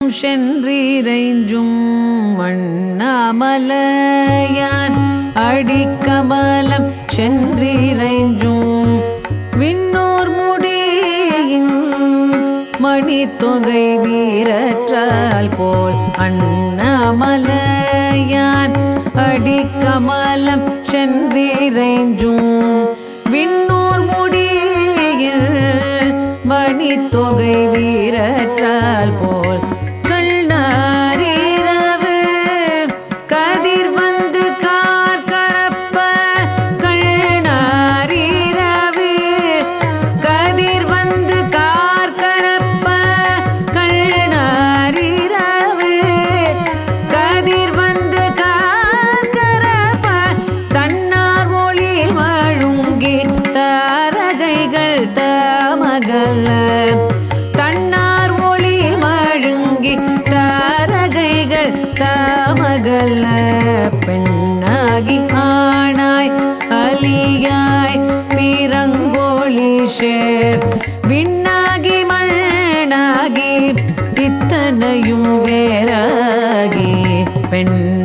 சென்றிரைஞ்சும் வண்ணாமலையான் அடிக்கமலம் சென்றிரைஞ்சும் விண்ணோர் முடியின் மணித்தொகை வீரற்றால் போல் அண்ணாமலையான் அடிக்கமலம் சென்றிரைஞ்சும் விண்ணோர் முடியில் மணித்தொகை வீரற்றால் போல் கண்ணாரிரவு கதிர் வந்து கார் கரப்ப கண்ணாரிரவு கதிர் வந்து கார் கரப்ப கண்ணாரிரவு கதிர் வந்து கார் கரப்ப தன்னார் ஒளி வழுங்கி தாரகைகள் தாமகல்ல தன்னார் ஒளி மழுங்கி தாரகைகள் தாமகல்ல பெண்ணாகி ஆணாய் அலியாய் பிறங்கோழி ஷேர் விண்ணாகி மண்ணாகி இத்தனையும் வேறாகி பெண்